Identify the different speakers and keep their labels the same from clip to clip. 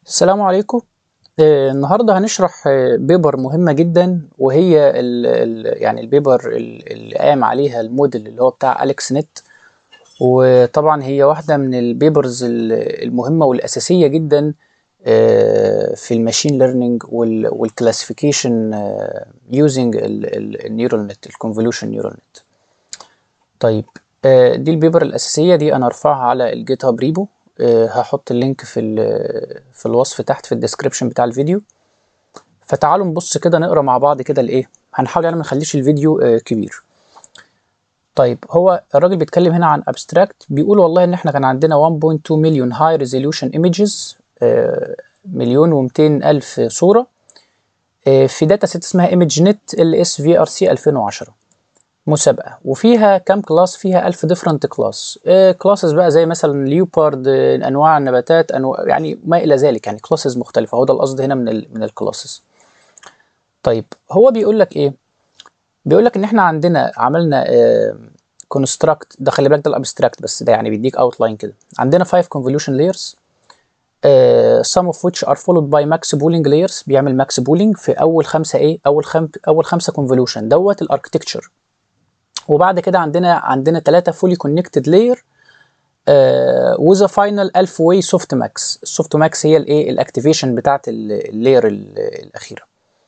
Speaker 1: السلام عليكم آه، النهارده هنشرح آه، بيبر مهمة جدا وهي ال ال يعني البيبر ال- اللي قام عليها الموديل اللي هو بتاع أليكس نت وطبعا هي واحدة من البيبرز ال- المهمة والأساسية جدا آه، في الماشين ليرنينج والكلاسيفيكيشن يوزنج النيورال نت الكونفوليوشن نيورال نت طيب آه، دي البيبر الأساسية دي أنا هرفعها على الجيت هاب ريبو آه، هحط اللينك في ال- في الوصف تحت في الديسكريبشن بتاع الفيديو فتعالوا نبص كده نقرا مع بعض كده الايه هنحاول يعني ما نخليش الفيديو آه، كبير طيب هو الراجل بيتكلم هنا عن ابستراكت بيقول والله ان احنا كان عندنا 1.2 مليون هاي ريزوليوشن ايمجز مليون و200 الف صوره آه، في داتا سيت اسمها ايمج نت ال اس في ار سي 2010 مسابقه وفيها كام كلاس فيها 1000 ديفرنت كلاس كلاسز بقى زي مثلا ليوبارد انواع النباتات انواع يعني ما الى ذلك يعني كلاسز مختلفه هو ده القصد هنا من ال من الكلاسز طيب هو بيقول لك ايه بيقول لك ان احنا عندنا عملنا كونستراكت ده خلي بالك ده الابستراكت بس ده يعني بيديك اوتلاين كده عندنا 5 convolution layers uh, some of which are followed by max pooling layers بيعمل max pooling في اول خمسه ايه اول خم اول خمسه convolution دوت الاركتكتشر وبعد كده عندنا عندنا ثلاثه fully connected layer uh, with a final 1000 way soft max السوفت ماكس هي الايه الاكتيفيشن بتاعت اللاير الاخيره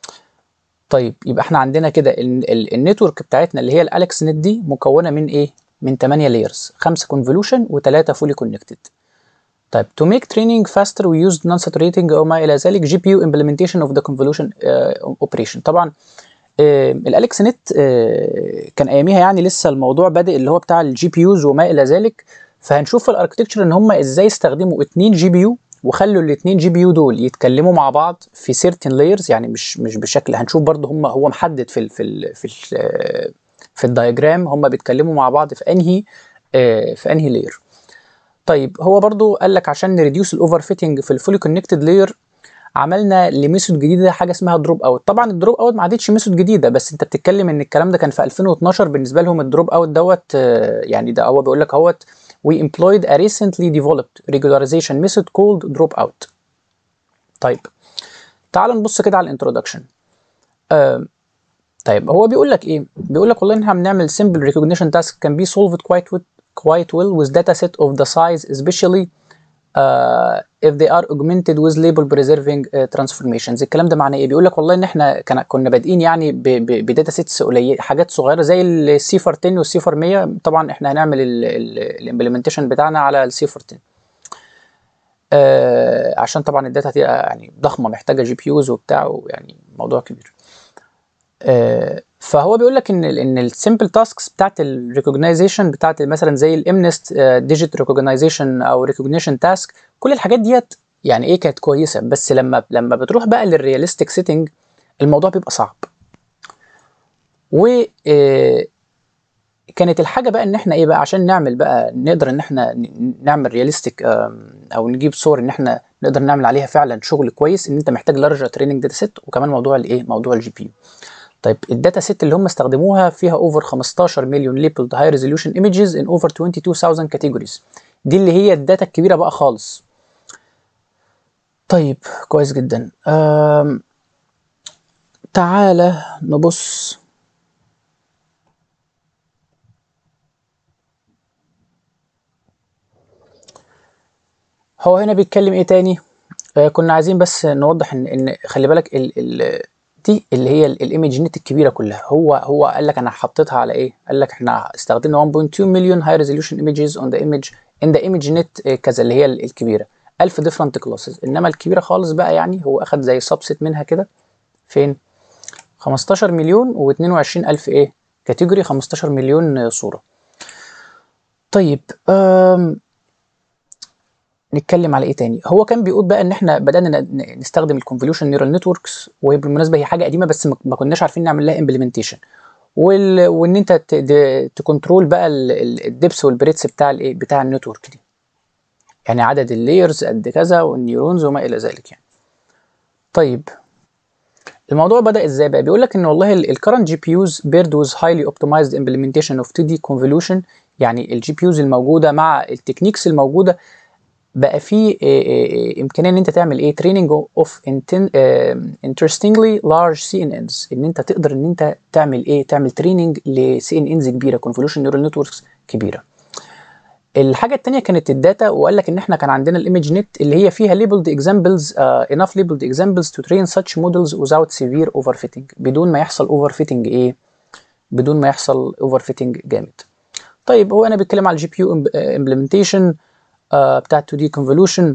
Speaker 1: طيب يبقى احنا عندنا كده النتورك بتاعتنا اللي هي الالكس نت دي مكونه من ايه من 8 لايرز 5 كونفولوشن و3 فولي كونكتد طيب to make training faster we used non-saturating وما الى ذلك جي بي يو implementation of the convolution uh, operation طبعا آه الالكس نت آه كان اياميها يعني لسه الموضوع بادئ اللي هو بتاع الجي بي يوز وما الى ذلك فهنشوف في الاركتكتشر ان هم ازاي استخدموا اتنين جي بي يو وخلوا الاثنين جي بي يو دول يتكلموا مع بعض في سيرتن لايرز يعني مش مش بشكل هنشوف برضه هم هو محدد في ال في ال في ال في الدايجرام هم بيتكلموا مع بعض في انهي آه في انهي لاير طيب هو برضه قال لك عشان نريديوس الاوفر فيتنج في الفولي كونكتد لاير عملنا لميثود جديده حاجه اسمها دروب اوت طبعا الدروب اوت ما عادتش ميثود جديده بس انت بتتكلم ان الكلام ده كان في 2012 بالنسبه لهم الدروب اوت دوت آه يعني ده هو بيقول لك اهوت we employed a recently developed regularization method called dropout. طيب تعال نبص كده على الانترودكشن. آه طيب هو بيقول لك ايه؟ بيقول لك والله ان احنا بنعمل simple recognition task can be solved quite with, quite well with data set of the size especially uh, if they are augmented with label preserving uh, transformations الكلام ده معناه ايه بيقول لك والله ان احنا كان كنا بادئين يعني بداتا سيتس قليله حاجات صغيره زي السيفر 10 والسيفر 100 طبعا احنا هنعمل الامبلمنتيشن بتاعنا على السيفر 10 آه عشان طبعا الداتا دي يعني ضخمه محتاجه جي بي يوز وبتاع يعني موضوع كبير آه فهو بيقول لك ان ال ان السمبل تاسكس بتاعت الريكوجنايزيشن بتاعت مثلا زي الامنست ديجيت ريكوجنايزيشن او ريكوجنيشن تاسك كل الحاجات ديت يعني ايه كانت كويسه بس لما لما بتروح بقى للرياليستيك سيتنج الموضوع بيبقى صعب و آه كانت الحاجه بقى ان احنا ايه بقى عشان نعمل بقى نقدر ان احنا نعمل رياليستيك او نجيب صور ان احنا نقدر نعمل عليها فعلا شغل كويس ان انت محتاج لارج تريننج داتا سيت وكمان موضوع الايه موضوع الجي بي يو طيب الداتا سيت اللي هم استخدموها فيها اوفر 15 مليون ليبلد هاي ريزوليوشن ايمجز ان اوفر 22000 كاتيجوريز دي اللي هي الداتا الكبيره بقى خالص طيب كويس جدا تعالى نبص هو هنا بيتكلم ايه تاني آه كنا عايزين بس نوضح ان ان خلي بالك ال ال دي اللي هي الايمج نت الكبيره كلها هو هو قال لك انا حطيتها على ايه قال لك احنا استخدمنا 1.2 مليون هاي ريزوليوشن ايمجز اون ذا ايمج ان ذا ايمج نت كذا اللي هي الكبيره 1000 ديفرنت كلاسز انما الكبيره خالص بقى يعني هو اخد زي سبست منها كده فين 15 مليون و22 الف ايه كاتيجوري 15 مليون صوره طيب نتكلم على ايه تاني هو كان بيقول بقى ان احنا بدانا نستخدم الكونفوليوشن نيورال نتوركس وهي بالمناسبه هي حاجه قديمه بس ما كناش عارفين نعمل لها امبلمنتيشن وان انت تكنترول بقى الدبس والبريتس بتاع الايه بتاع النتورك دي يعني عدد اللايرز قد كذا والنيورونز وما الى ذلك يعني طيب الموضوع بدا ازاي بقى بيقول لك ان والله الكرنت جي بي يوز بيرد ويز هايلي اوبتمايزد امبلمنتيشن اوف 2 دي كونفوليوشن يعني الجي بي يوز الموجوده مع التكنيكس الموجوده بقى في امكانيه ان انت تعمل ايه تريننج اوف انترستنجلي لارج سي ان انز ان انت تقدر ان انت تعمل ايه تعمل تريننج لسي ان انز كبيره كونفولوشن نيورال نتوركس كبيره الحاجه الثانيه كانت الداتا وقال لك ان احنا كان عندنا الايمج نت اللي هي فيها labeled examples uh, enough labeled examples to train such models without severe overfitting بدون ما يحصل overfitting ايه بدون ما يحصل overfitting جامد طيب هو انا بتكلم على الجي بي يو امبلمنتيشن بتاع 2 دي كونفولوشن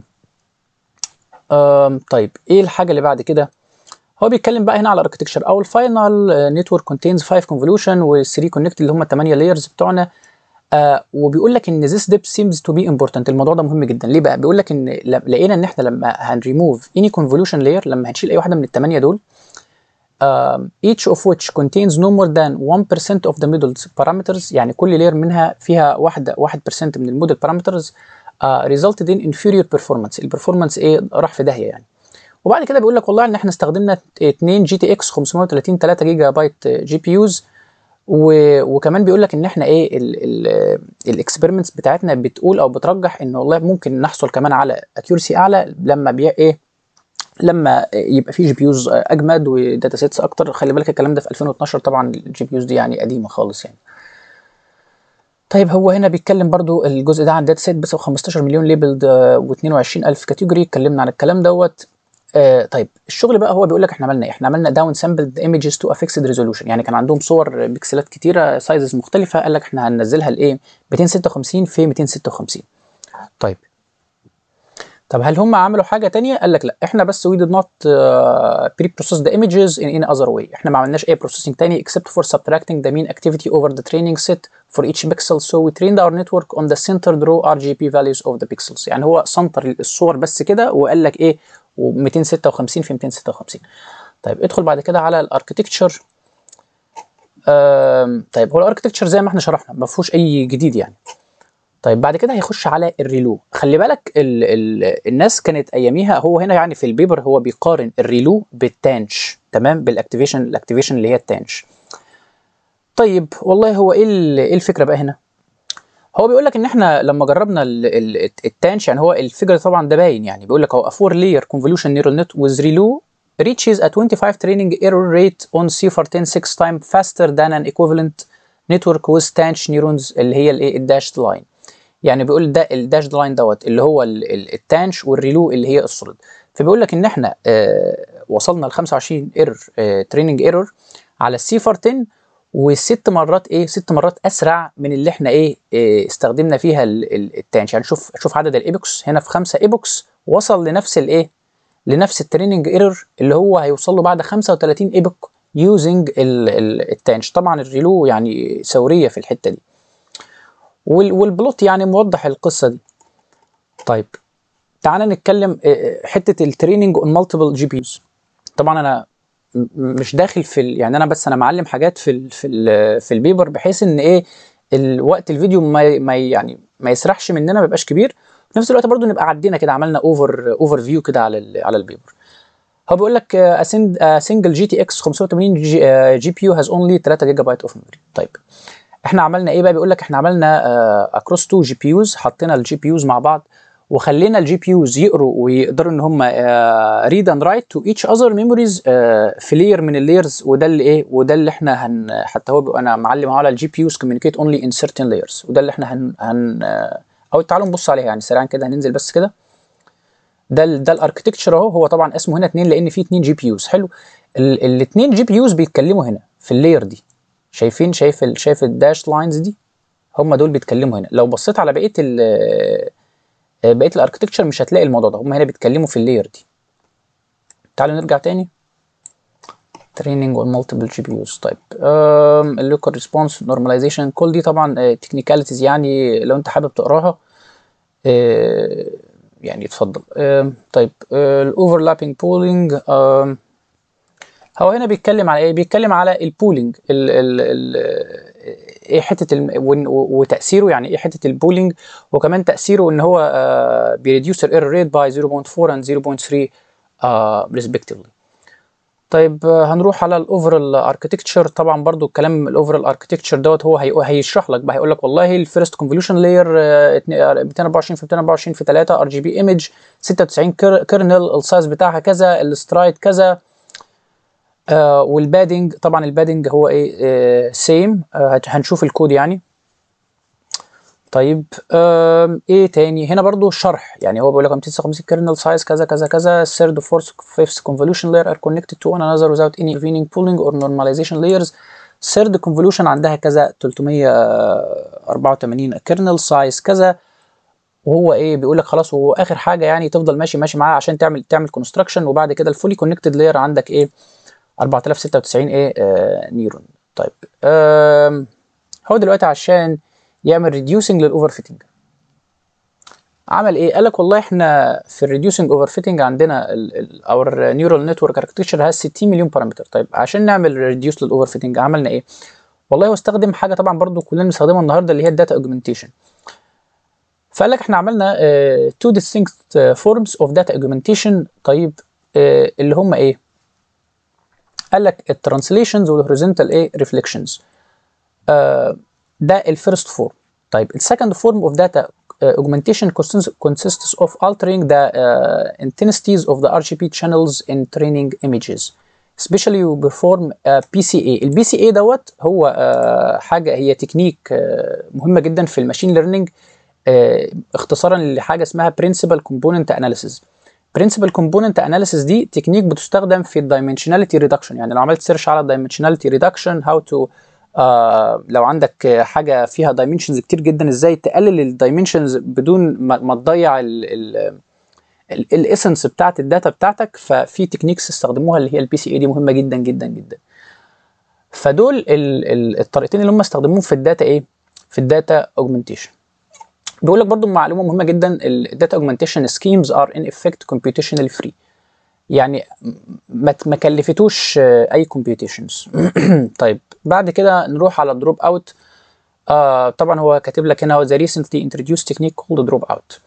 Speaker 1: طيب ايه الحاجه اللي بعد كده هو بيتكلم بقى هنا على الاركتكشر او الفاينل نتورك كونتينز 5 كونفولوشن وال3 كونكت اللي هم 8 لايرز بتوعنا آه وبيقول لك ان this depth seems to be important الموضوع ده مهم جدا ليه بقى بيقول لك ان لقينا ان احنا لما هنريموف any convolution layer لما هنشيل اي واحده من الثمانيه دول uh, each of which contains no more than 1% of the models parameters يعني كل layer منها فيها واحده 1% من الموديل parameters uh, resulted in inferior performance البرفورمانس ايه راح في داهيه يعني وبعد كده بيقول لك والله ان احنا استخدمنا 2 جي تي اكس 530 3 جيجا بايت جي بي يوز وكمان بيقول لك ان احنا ايه الاكسبيرمنتس بتاعتنا بتقول او بترجح ان والله ممكن نحصل كمان على اكيورسي اعلى لما بي ايه لما يبقى في جي بي يوز اجمد وداتا سيتس اكتر خلي بالك الكلام ده في 2012 طبعا الجي بي يوز دي يعني قديمه خالص يعني طيب هو هنا بيتكلم برضو الجزء ده عن داتا سيت بس 15 مليون ليبلد و22 الف كاتيجوري اتكلمنا عن الكلام دوت آه طيب الشغل بقى هو بيقول لك احنا عملنا ايه؟ احنا عملنا داون سامبلد ايمجز تو افيكسد ريزولوشن يعني كان عندهم صور بكسلات كتيره سايزز مختلفه قال لك احنا هننزلها لايه؟ 256 في 256 طيب طب هل هم عملوا حاجه تانية؟ قال لك لا احنا بس وي ديد نوت بري بروسيس ذا ايمجز ان ان اذر واي احنا ما عملناش اي بروسيسنج تاني except for subtracting the mean activity over the training set for each pixel so we trained our network on the centered row RGB values of the pixels يعني هو سنتر الصور بس كده وقال لك ايه و256 في 256 طيب ادخل بعد كده على الاركتكتشر طيب هو الاركتكتشر زي ما احنا شرحنا ما فيهوش اي جديد يعني طيب بعد كده هيخش على الريلو خلي بالك ال ال الناس كانت اياميها هو هنا يعني في البيبر هو بيقارن الريلو بالتانش تمام بالاكتيفيشن الاكتيفيشن اللي هي التانش طيب والله هو ايه ايه الفكره بقى هنا هو بيقول لك ان احنا لما جربنا التانش يعني هو الفكره طبعا ده باين يعني بيقول لك هو a 4 layer convolution neural net with ReLU reaches a 25 training error rate on CFR10 6 times faster than an equivalent network with tanch neurons اللي هي الايه الداشد لاين يعني بيقول ده الداشد لاين دوت اللي هو التانش والريلو اللي هي السوليد فبيقول لك ان احنا اه وصلنا ل 25 ايرور تريننج ايرور على السي 10 وست مرات ايه ست مرات اسرع من اللي احنا ايه, إيه استخدمنا فيها التانش يعني شوف شوف عدد الايبوكس هنا في خمسة ايبوكس وصل لنفس الايه لنفس التريننج ايرور اللي هو هيوصل له بعد 35 ايبوك يوزنج التانش طبعا الريلو يعني ثوريه في الحته دي والبلوت يعني موضح القصه دي طيب تعالى نتكلم حته التريننج اون مالتيبل جي بيز طبعا انا مش داخل في ال... يعني انا بس انا معلم حاجات في ال... في ال... في البيبر بحيث ان ايه الوقت الفيديو ما, ما يعني ما يسرحش مننا ما يبقاش كبير في نفس الوقت برضو نبقى عدينا كده عملنا اوفر اوفر فيو كده على ال... على البيبر هو بيقول لك سنجل جي تي اكس 580 جي, جي بي يو هاز اونلي 3 جيجا بايت اوف ميموري طيب احنا عملنا ايه بقى بيقول لك احنا عملنا اكروس تو جي بي يوز حطينا الجي بي يوز مع بعض وخلينا الجي بي يوز يقروا ويقدروا ان هم ريد اند رايت تو ايتش اذر ميموريز في لير من اللايرز وده اللي ايه وده اللي احنا هن حتى هو انا معلم على الجي بي يوز كوميونيكيت اونلي ان سيرتن لايرز وده اللي احنا هن, هن او تعالوا نبص عليها يعني سريعا كده هننزل بس كده ده ال ده الاركتكتشر اهو هو طبعا اسمه هنا 2 لان فيه 2 جي بي يوز حلو الاثنين جي بي يوز بيتكلموا هنا في اللاير دي شايفين شايف ال شايف الداش لاينز دي هم دول بيتكلموا هنا لو بصيت على بقيه ال بقيه الاركتكتشر مش هتلاقي الموضوع ده هم هنا بيتكلموا في اللاير دي تعالوا نرجع تاني تريننج اون مالتيبل جي بي يوز طيب اللوكال ريسبونس نورماليزيشن كل دي طبعا تكنيكاليتيز يعني لو انت حابب تقراها يعني اتفضل طيب الاوفرلابنج بولينج هو هنا بيتكلم على ايه بيتكلم على البولينج ال ال ال ايه حته الم... وتاثيره يعني ايه حته البولينج وكمان تاثيره ان هو بيريديوس الايرور ريت باي 0.4 and 0.3 ريسبكتيفلي طيب آه، هنروح على الاوفرال اركتكتشر طبعا برضو الكلام الاوفرال اركتكتشر دوت هو هي- هيشرح لك بقى هيقول لك والله الفيرست كونفوليوشن لاير 224 في 224 في 3 ار جي بي ايمج 96 كيرنل السايز بتاعها كذا السترايد كذا آه والبادنج طبعا البادنج هو ايه آه سيم آه هنشوف الكود يعني طيب آم، ايه تاني هنا برضو شرح يعني هو بيقول لك 256 kernel size كذا كذا كذا third fourth fifth convolution layer are connected to one another without any intervening pooling or normalization layers third convolution عندها كذا 384 kernel size كذا وهو ايه بيقول لك خلاص هو اخر حاجه يعني تفضل ماشي ماشي معاه عشان تعمل تعمل كونستراكشن وبعد كده الفولي كونكتد لاير عندك ايه 4096 ايه آه نيرون طيب آم، هو دلوقتي عشان يعمل ريديوسنج للاوفر فيتنج عمل ايه؟ قال لك والله احنا في الريديوسنج اوفر فيتنج عندنا اور نيورال نتورك اركتكتشر هاز 60 مليون بارامتر طيب عشان نعمل ريديوس للاوفر فيتنج عملنا ايه؟ والله هو استخدم حاجه طبعا برضو كلنا بنستخدمها النهارده اللي هي الداتا اوجمنتيشن فقال لك احنا عملنا تو distinct فورمز اوف داتا اوجمنتيشن طيب آه، اللي هم ايه؟ قال لك الترانسليشنز والهوريزونتال ايه ريفليكشنز ده الفيرست فورم طيب السكند فورم اوف داتا augmentation consists consists of altering the uh, intensities of the RGB channels in training images especially we perform uh, PCA البي سي اي دوت هو uh, حاجه هي تكنيك uh, مهمه جدا في الماشين ليرنينج uh, اختصارا لحاجه اسمها principal component analysis principal component analysis دي تكنيك بتستخدم في الدايمنشناليتي ريدكشن يعني لو عملت سيرش على الدايمنشناليتي ريدكشن هاو تو آه لو عندك حاجه فيها دايمنشنز كتير جدا ازاي تقلل الدايمنشنز بدون ما, ما تضيع الاسنس بتاعت الداتا بتاعتك ففي تكنيكس استخدموها اللي هي البي سي اي دي مهمه جدا جدا جدا فدول ال ال الطريقتين اللي هم استخدموهم في الداتا ايه في الداتا اوجمنتيشن بيقول لك برضو معلومه مهمه جدا الداتا اوجمنتيشن سكيمز ار ان افكت كومبيوتيشنال فري يعني ما ما كلفتوش اي كومبيوتيشنز طيب بعد كده نروح على دروب اوت آه طبعا هو كاتب لك هنا ذا ريسنتلي انتروديوس تكنيك كولد دروب اوت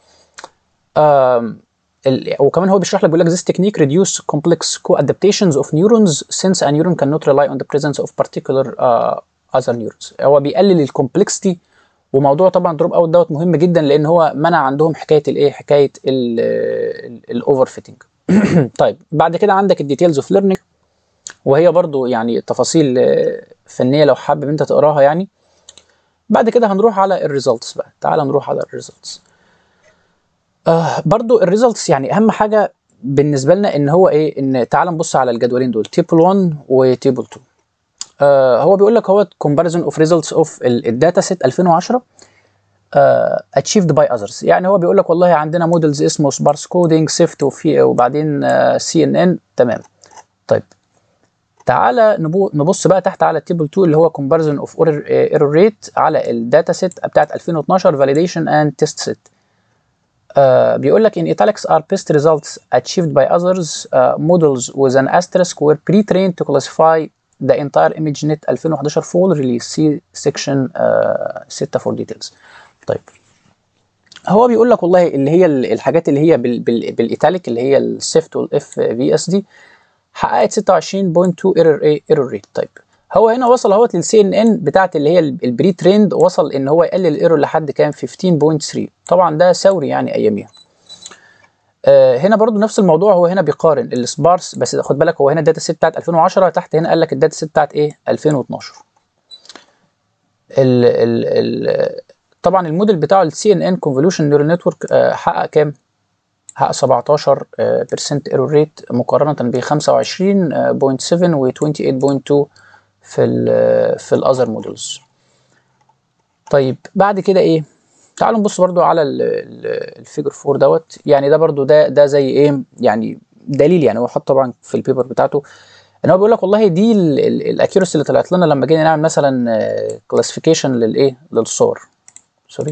Speaker 1: وكمان هو بيشرح لك بيقول لك this technique reduce complex co-adaptations of neurons since a neuron cannot rely on the presence of particular uh, other neurons هو بيقلل الكومبلكسيتي وموضوع طبعا دروب اوت دوت مهم جدا لان هو منع عندهم حكايه الايه حكايه الاوفر فيتنج طيب بعد كده عندك الديتيلز اوف ليرنينج وهي برضو يعني تفاصيل فنيه لو حابب انت تقراها يعني بعد كده هنروح على الريزلتس بقى تعال نروح على الريزلتس آه برضو الريزلتس يعني اهم حاجه بالنسبه لنا ان هو ايه ان تعال نبص على الجدولين دول تيبل 1 وتيبل 2 آه هو بيقول لك هو كومباريزون اوف ريزلتس اوف الداتا سيت 2010 اتشيفد باي اذرز يعني هو بيقول لك والله عندنا موديلز اسمه سبارس كودينج سيفت وفي وبعدين سي ان ان تمام طيب تعالى نبص بقى تحت على التيبل 2 اللي هو كومباريزون اوف ايرور ريت على الداتا سيت بتاعت 2012 فاليديشن اند تيست سيت بيقول لك in italics are best results achieved by others uh, models with an asterisk were pre-trained to classify the entire ImageNet 2011 full release see section uh, 6 for details طيب هو بيقول لك والله اللي هي الحاجات اللي هي بال بال بالايتاليك اللي هي السيفت والاف في اس دي حققت 26.2 ايرور ايرور ريت طيب هو هنا وصل اهوت للسي ان ان بتاعت اللي هي البري تريند وصل ان هو يقلل الايرور لحد كام 15.3 طبعا ده ثوري يعني اياميها آه هنا برضو نفس الموضوع هو هنا بيقارن السبارس بس خد بالك هو هنا الداتا سيت بتاعت 2010 تحت هنا قال لك الداتا سيت بتاعت ايه 2012 ال ال ال طبعا الموديل بتاعه السي ان ان كونفوليوشن نيورال نتورك حقق كام حقق 17 بيرسنت ايرور ريت مقارنه ب 25.7 و 28.2 في ال في الاذر موديلز طيب بعد كده ايه تعالوا نبص برضو على الفيجر 4 دوت يعني ده برضو ده ده زي ايه يعني دليل يعني هو حط طبعا في البيبر بتاعته ان هو بيقول لك والله دي الاكيورسي اللي طلعت لنا لما جينا نعمل مثلا كلاسيفيكيشن للايه للصور سوري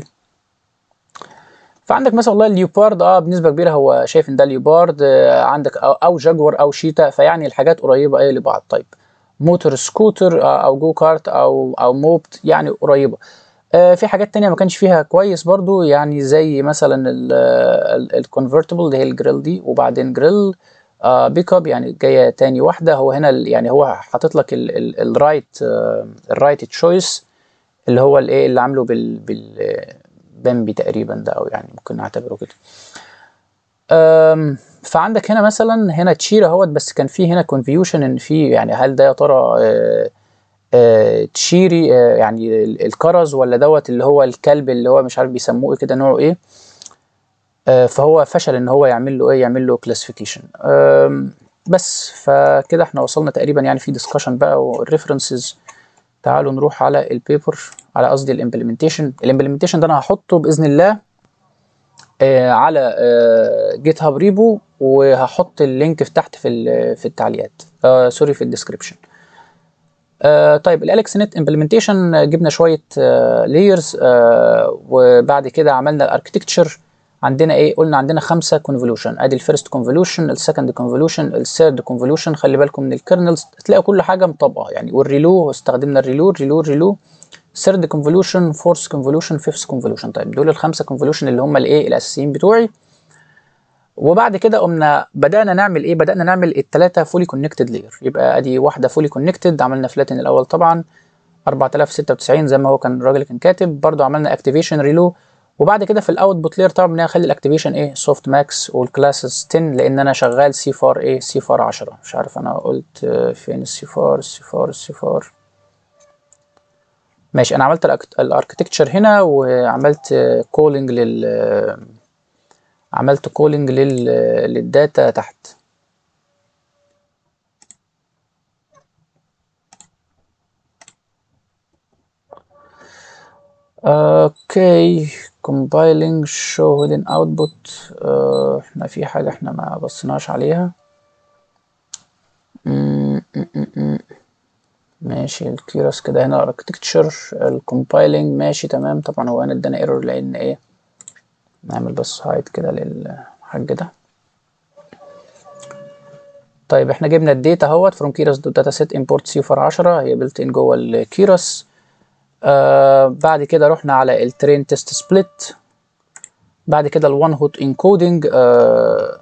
Speaker 1: فعندك مثلا والله اليوبارد اه بنسبه كبيره هو شايف ان ده اليوبارد آه عندك أو, او جاكور او شيتا فيعني الحاجات قريبه ايه لبعض طيب موتور سكوتر آه او جو كارت او او موبت يعني قريبه آه في حاجات تانية ما كانش فيها كويس برضو يعني زي مثلا الكونفرتبل اللي هي الجريل دي وبعدين جريل بيك اب يعني جايه تاني واحده هو هنا ال- يعني هو حاطط لك الرايت الرايت تشويس اللي هو الايه اللي عامله بال بال بامبي تقريبا ده او يعني ممكن نعتبره كده أم، فعندك هنا مثلا هنا تشير اهوت بس كان في هنا كونفيوشن ان في يعني هل ده يا ترى آه، آه، تشيري آه، يعني ال- الكرز ولا دوت اللي هو الكلب اللي هو مش عارف بيسموه ايه كده نوعه ايه آه، فهو فشل ان هو يعمل له ايه يعمل له كلاسيفيكيشن بس فكده احنا وصلنا تقريبا يعني في ديسكشن بقى والريفرنسز تعالوا نروح على البيبر على قصدي الامبلمنتيشن الامبلمنتيشن ده انا هحطه باذن الله آه، على جيت هاب ريبو وهحط اللينك في تحت في ال- في التعليقات آه سوري في الديسكربشن آه طيب الالكس نت امبلمنتيشن جبنا شويه لايرز آه وبعد كده عملنا الاركتكتشر عندنا ايه قلنا عندنا خمسه كونفولوشن ادي الفيرست كونفولوشن السكند كونفولوشن الثيرد كونفولوشن خلي بالكم من الكيرنلز تلاقوا كل حاجه مطابقه يعني والريلو استخدمنا الريلو ريلو ريلو ثيرد كونفولوشن فورث كونفولوشن فيفث كونفولوشن طيب دول الخمسه كونفولوشن اللي هم الايه الاساسيين بتوعي وبعد كده قمنا بدانا نعمل ايه بدانا نعمل الثلاثه فولي كونكتد لاير يبقى ادي واحده فولي كونكتد عملنا فلاتن الاول طبعا 4096 زي ما هو كان الراجل كان كاتب برضو عملنا اكتيفيشن ريلو وبعد كده في الاوتبوت لاير طبعا بنخلي الاكتيفيشن ايه سوفت ماكس والكلاسز 10 لان انا شغال سي فار ايه سي فار 10 مش عارف انا قلت آه، فين السي فار السي فار السي فار ماشي انا عملت الاركتكتشر هنا وعملت كولينج لل آه، عملت كولينج لل للداتا تحت اوكي compiling show hidden output آه، احنا في حاجة احنا ما بصيناش عليها م- م- م- م. ماشي الكيرس كده هنا architecture الكومبايلنج ماشي تمام طبعا هو هنا ادانا ايرور لان ايه نعمل بس هايد كده للحاج ده طيب احنا جبنا الداتا اهوت from keras data set import c for 10 هي built in جوه الكيرس آه بعد كده رحنا على الترين تيست سبليت بعد كده الوان هوت انكودنج آه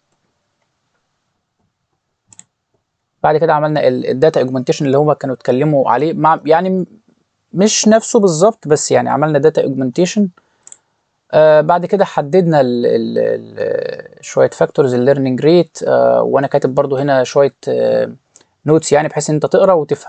Speaker 1: بعد كده عملنا الداتا اوجمنتيشن اللي هما كانوا اتكلموا عليه مع يعني مش نفسه بالظبط بس يعني عملنا داتا اوجمنتيشن آه بعد كده حددنا ال ال ال شويه فاكتورز الليرنينج ريت آه وانا كاتب برضو هنا شويه آه نوتس يعني بحيث ان انت تقرا وتفهم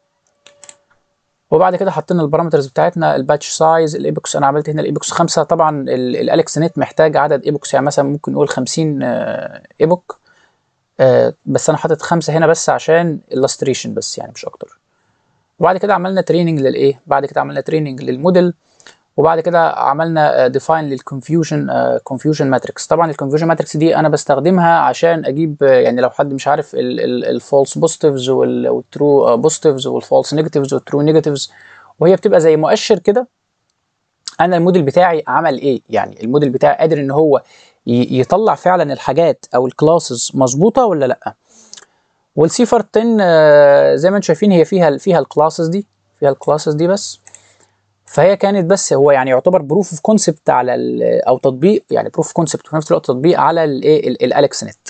Speaker 1: وبعد كده حطينا البارامترز بتاعتنا الباتش سايز الايبوكس انا عملت هنا الايبوكس خمسة طبعا الالكس نت محتاج عدد ايبوكس يعني مثلا ممكن نقول 50 ايبوك آه بس انا حاطط خمسة هنا بس عشان اللاستريشن بس يعني مش اكتر وبعد كده عملنا تريننج للايه بعد كده عملنا تريننج للموديل وبعد كده عملنا ديفاين للكونفيوجن كونفيوجن ماتريكس طبعا الكونفيوجن ماتريكس دي انا بستخدمها عشان اجيب آه، يعني لو حد مش عارف الفولس بوزيتيفز والترو بوزيتيفز والفولس نيجاتيفز والترو نيجاتيفز وهي بتبقى زي مؤشر كده انا الموديل بتاعي عمل ايه يعني الموديل بتاعي قادر ان هو ي- يطلع فعلا الحاجات او الكلاسز مظبوطه ولا لا والسيفر 10 آه، زي ما انتم شايفين هي فيها فيها الكلاسز دي فيها الكلاسز دي بس فهي كانت بس هو يعني يعتبر بروف اوف كونسبت على ال- او تطبيق يعني بروف اوف كونسبت وفي نفس الوقت تطبيق على الايه الالكس نت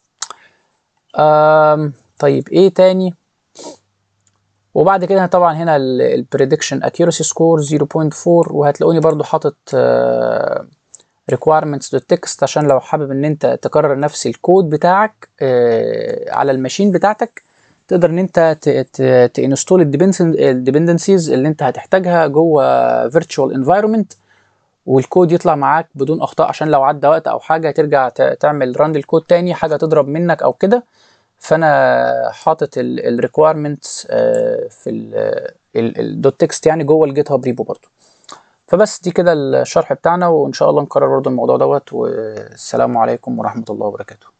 Speaker 1: آم، طيب ايه تاني وبعد كده طبعا هنا البريدكشن اكيورسي سكور 0.4 وهتلاقوني برضو حاطط ريكويرمنتس دوت تكست عشان لو حابب ان انت تكرر نفس الكود بتاعك آه، على الماشين بتاعتك تقدر ان انت تانستول الديبندنسيز اللي انت هتحتاجها جوه فيرتشوال انفايرمنت والكود يطلع معاك بدون اخطاء عشان لو عدى وقت او حاجه ترجع ت- تعمل ران للكود تاني حاجه تضرب منك او كده فانا حاطط الريكويرمنتس في الدوت تكست يعني جوه الجيت هاب ريبو برضو فبس دي كده الشرح بتاعنا وان شاء الله نكرر برضو الموضوع دوت والسلام عليكم ورحمه الله وبركاته